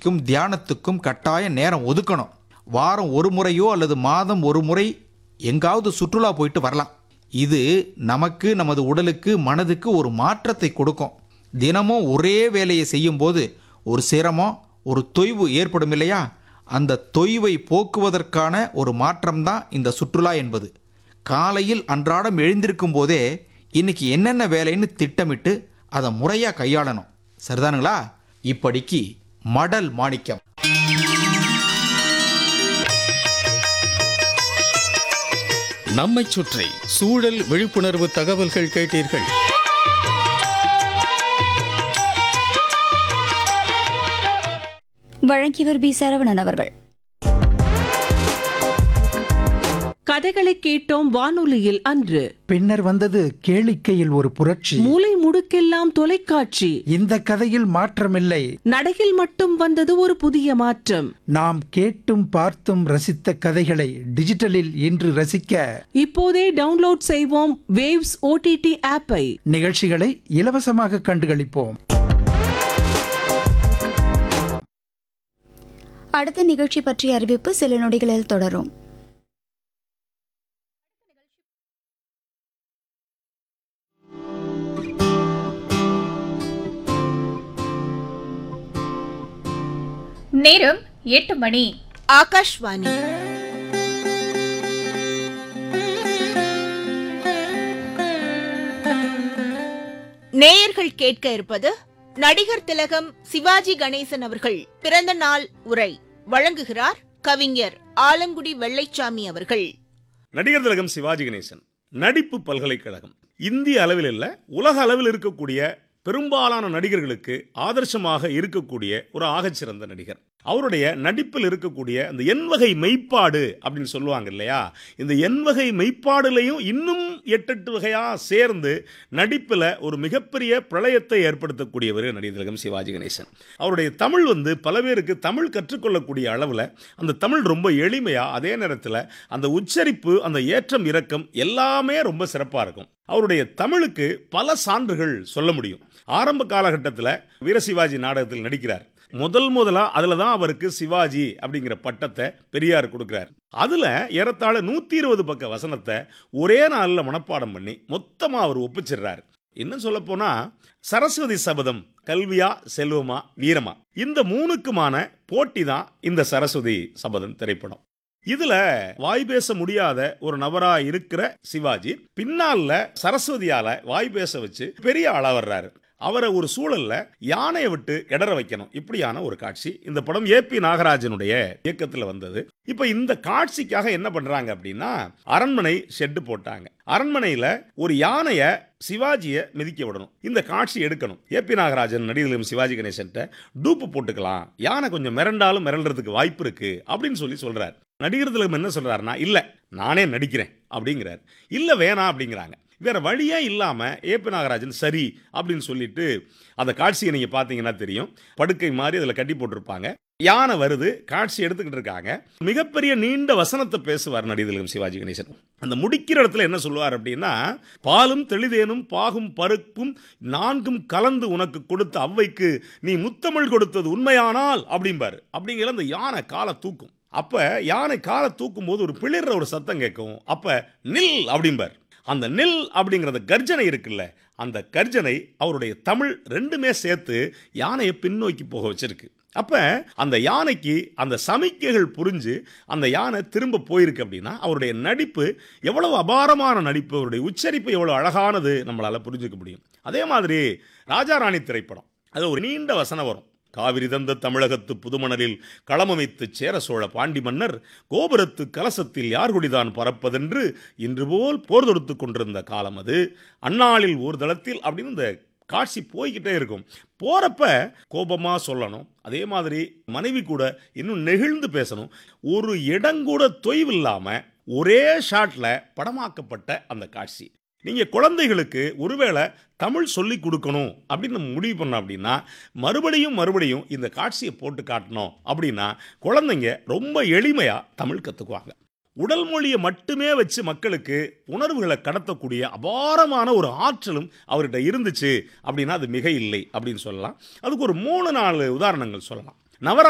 பயிற்சிக்கும் தியானத்துக்கும் கட்டாய நேரம் ஒதுக்கணும் வாரம் ஒரு முறையோ அல்லது மாதம் ஒரு முறை எங்காவது சுற்றுலா போயிட்டு வரலாம் இது நமக்கு நமது உடலுக்கு மனதுக்கு ஒரு மாற்றத்தை கொடுக்கும் தினமும் ஒரே வேலையை செய்யும்போது ஒரு சிரமம் ஒரு தொய்வு ஏற்படும் இல்லையா அந்த தொய்வை போக்குவதற்கான ஒரு மாற்றம்தான் இந்த சுற்றுலா என்பது காலையில் அன்றாடம் எழுந்திருக்கும் போதே இன்னைக்கு என்னென்ன வேலைன்னு திட்டமிட்டு அதை முறையாக கையாளணும் சரிதானுங்களா இப்படிக்கு மடல் மாணிக்கம் நம்மைச் சுற்றி சூழல் விழிப்புணர்வு தகவல்கள் கேட்டீர்கள் வழங்கியவர் பி சரவணன் அவர்கள் கதைகளை கேட்டோம் வானொலியில் அன்று பின்னர் வந்தது கேளிக்கையில் ஒரு புரட்சி மூலை முடுக்கெல்லாம் தொலைக்காட்சி இந்த கதையில் மாற்றமில்லை நடையில் மட்டும் வந்தது ஒரு புதிய மாற்றம் நாம் கேட்டும் பார்த்தும் ரசித்த கதைகளை டிஜிட்டலில் இன்று ரசிக்க இப்போதே டவுன்லோட் செய்வோம் வேவ்ஸ் ஓடிடி ஆப்பை நிகழ்ச்சிகளை இலவசமாக கண்டுகளிப்போம் அடுத்த நிகழ்ச்சி பற்றிய அறிவிப்பு சில நொடிகளில் தொடரும் நேரம் எட்டு மணி ஆகாஷ்வாணி நேயர்கள் கேட்க இருப்பது நடிகர் திலகம் சிவாஜி கணேசன் அவர்கள் பிறந்த நாள் உரை வழங்குகிறார் கவிஞர் ஆலங்குடி வெள்ளைச்சாமி அவர்கள் நடிகர் திலகம் சிவாஜி கணேசன் நடிப்பு பல்கலைக்கழகம் இந்திய அளவில் இல்ல உலக அளவில் இருக்கக்கூடிய பெரும்பாலான நடிகர்களுக்கு ஆதர்சமாக இருக்கக்கூடிய ஒரு ஆகச்சிறந்த நடிகர் அவருடைய நடிப்பில் இருக்கக்கூடிய அந்த எண்வகை மெய்ப்பாடு அப்படின்னு சொல்லுவாங்க இல்லையா இந்த எண்வகை மெய்ப்பாடுலையும் இன்னும் எட்டெட்டு வகையா சேர்ந்து நடிப்பில் ஒரு மிகப்பெரிய பிரளயத்தை ஏற்படுத்தக்கூடியவர் நடிகர் திலகம் சிவாஜி கணேசன் அவருடைய தமிழ் வந்து பல பேருக்கு தமிழ் கற்றுக்கொள்ளக்கூடிய அளவில் அந்த தமிழ் ரொம்ப எளிமையாக அதே நேரத்தில் அந்த உச்சரிப்பு அந்த ஏற்றம் இறக்கம் எல்லாமே ரொம்ப சிறப்பாக இருக்கும் அவருடைய தமிழுக்கு பல சான்றுகள் சொல்ல முடியும் ஆரம்ப காலகட்டத்தில் வீரசிவாஜி நாடகத்தில் நடிக்கிறார் முதல் முதலா அதில் தான் அவருக்கு சிவாஜி அப்படிங்கிற பட்டத்தை பெரியார் கொடுக்குறார் அதில் ஏறத்தாழ நூற்றி இருபது பக்க வசனத்தை ஒரே நாளில் மனப்பாடம் பண்ணி மொத்தமாக அவர் ஒப்பிச்சிடுறாரு இன்னும் சொல்ல போனா சரஸ்வதி சபதம் கல்வியா செல்வமா வீரமா இந்த மூணுக்குமான போட்டி தான் இந்த சரஸ்வதி சபதம் திரைப்படம் இதுல வாய் பேச முடியாத ஒரு நபரா இருக்கிற சிவாஜி பின்னால சரஸ்வதியால வாய் பேச வச்சு பெரிய ஆளா வர்றாரு அவரை ஒரு சூழல்ல யானையை விட்டு இடற வைக்கணும் இப்படியான ஒரு காட்சி இந்த படம் ஏபி நாகராஜனுடைய இயக்கத்தில் வந்தது இப்ப இந்த காட்சிக்காக என்ன பண்றாங்க அப்படின்னா அரண்மனை ஷெட்டு போட்டாங்க அரண்மனையில ஒரு யானைய சிவாஜியை மிதிக்க விடணும் இந்த காட்சி எடுக்கணும் ஏபி நாகராஜன் நடிகர்களும் சிவாஜி கணேசன்ட்ட டூப்பு போட்டுக்கலாம் யானை கொஞ்சம் மிரண்டாலும் மிரள்றதுக்கு வாய்ப்பு இருக்கு அப்படின்னு சொல்லி சொல்றாரு நடிகர் திலகம் என்ன சொல்றாருன்னா இல்ல நானே நடிக்கிறேன் அப்படிங்கிறார் இல்ல வேணாம் அப்படிங்கிறாங்க வேற வழியே இல்லாம ஏபி நாகராஜன் சரி அப்படின்னு சொல்லிட்டு அந்த காட்சியை நீங்க பாத்தீங்கன்னா தெரியும் படுக்கை மாதிரி அதுல கட்டி போட்டிருப்பாங்க யானை வருது காட்சி எடுத்துக்கிட்டு இருக்காங்க மிகப்பெரிய நீண்ட வசனத்தை பேசுவார் நடிகர்களும் சிவாஜி கணேசன் அந்த முடிக்கிற இடத்துல என்ன சொல்லுவார் அப்படின்னா பாலும் தெளிதேனும் பாகும் பருப்பும் நான்கும் கலந்து உனக்கு கொடுத்த அவ்வைக்கு நீ முத்தமிழ் கொடுத்தது உண்மையானால் அப்படிம்பாரு அப்படிங்கிற அந்த யானை காலை தூக்கும் அப்ப யானை காலை தூக்கும் போது ஒரு பிளிர்ற ஒரு சத்தம் கேட்கும் அப்ப நில் அப்படிம்பார் அந்த நில் அப்படிங்கிறத கர்ஜனை இருக்குல்ல அந்த கர்ஜனை அவருடைய தமிழ் ரெண்டுமே சேர்த்து யானையை பின்னோக்கி போக வச்சிருக்கு அப்ப அந்த யானைக்கு அந்த சமிக்கைகள் புரிஞ்சு அந்த யானை திரும்ப போயிருக்கு அப்படின்னா அவருடைய நடிப்பு எவ்வளவு அபாரமான நடிப்பு அவருடைய உச்சரிப்பு எவ்வளவு அழகானது நம்மளால புரிஞ்சுக்க முடியும் அதே மாதிரி ராஜா ராணி திரைப்படம் அது ஒரு நீண்ட வசனம் வரும் காவிரி தந்த தமிழகத்து புதுமணலில் களமமைத்து சேர சோழ பாண்டி மன்னர் கோபுரத்து கலசத்தில் யார் குடிதான் பறப்பதென்று இன்று போல் போர் தொடுத்து கொண்டிருந்த காலம் அது அந்நாளில் ஒரு தளத்தில் அப்படின்னு இந்த காட்சி போய்கிட்டே இருக்கும் போறப்ப கோபமா சொல்லணும் அதே மாதிரி மனைவி கூட இன்னும் நெகிழ்ந்து பேசணும் ஒரு இடங்கூட தொய்வில்லாம ஒரே ஷாட்ல படமாக்கப்பட்ட அந்த காட்சி நீங்க குழந்தைகளுக்கு ஒருவேளை தமிழ் சொல்லி கொடுக்கணும் அப்படின்னு நம்ம முடிவு பண்ணோம் அப்படின்னா மறுபடியும் மறுபடியும் இந்த காட்சியை போட்டு காட்டணும் அப்படின்னா குழந்தைங்க ரொம்ப எளிமையா தமிழ் கத்துக்குவாங்க உடல் மொழியை மட்டுமே வச்சு மக்களுக்கு உணர்வுகளை கடத்தக்கூடிய அபாரமான ஒரு ஆற்றலும் அவர்கிட்ட இருந்துச்சு அப்படின்னா அது மிக இல்லை அப்படின்னு சொல்லலாம் அதுக்கு ஒரு மூணு நாலு உதாரணங்கள் சொல்லலாம் நவரா